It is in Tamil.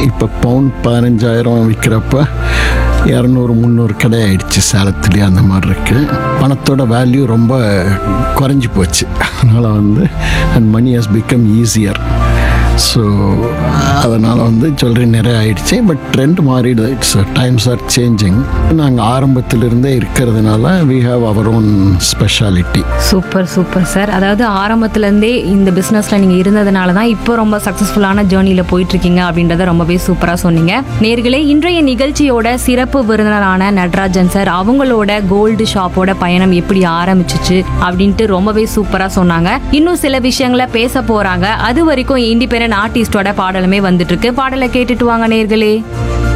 இப்போ பவுன் பதினஞ்சாயிரம் விற்கிறப்ப இரநூறு முந்நூறு கடை ஆயிடுச்சு சேலத்துலேயே அந்த மாதிரி இருக்குது பணத்தோட வேல்யூ ரொம்ப குறைஞ்சி போச்சு அதனால் வந்து and money has become easier so அதனால் வந்து ஜுவல்லரி நிறைய ஆயிடுச்சு பட் ட்ரெண்ட் மாறிடுது இட்ஸ் டைம்ஸ் ஆர் சேஞ்சிங் நாங்கள் ஆரம்பத்திலிருந்தே இருக்கிறதுனால we have our own speciality super super sir அதாவது ஆரம்பத்துல இருந்தே இந்த பிசினஸ்ல நீங்க இருந்ததுனால தான் இப்போ ரொம்ப சக்சஸ்ஃபுல்லான ஜேர்னில போயிட்டு இருக்கீங்க அப்படின்றத ரொம்பவே சூப்பரா சொன்னீங்க நேர்களே இன்றைய நிகழ்ச்சியோட சிறப்பு விருந்தினரான நடராஜன் சார் அவங்களோட கோல்டு ஷாப்போட பயணம் எப்படி ஆரம்பிச்சிச்சு அப்படின்ட்டு ரொம்பவே சூப்பரா சொன்னாங்க இன்னும் சில விஷயங்களை பேச போறாங்க அது வரைக்கும் இண்டிபெண்டன்ட் ஆர்டிஸ்டோட பாடலுமே வந்துட்டு இருக்கு பாடலை கேட்டுட்டு வாங்க நேர்களே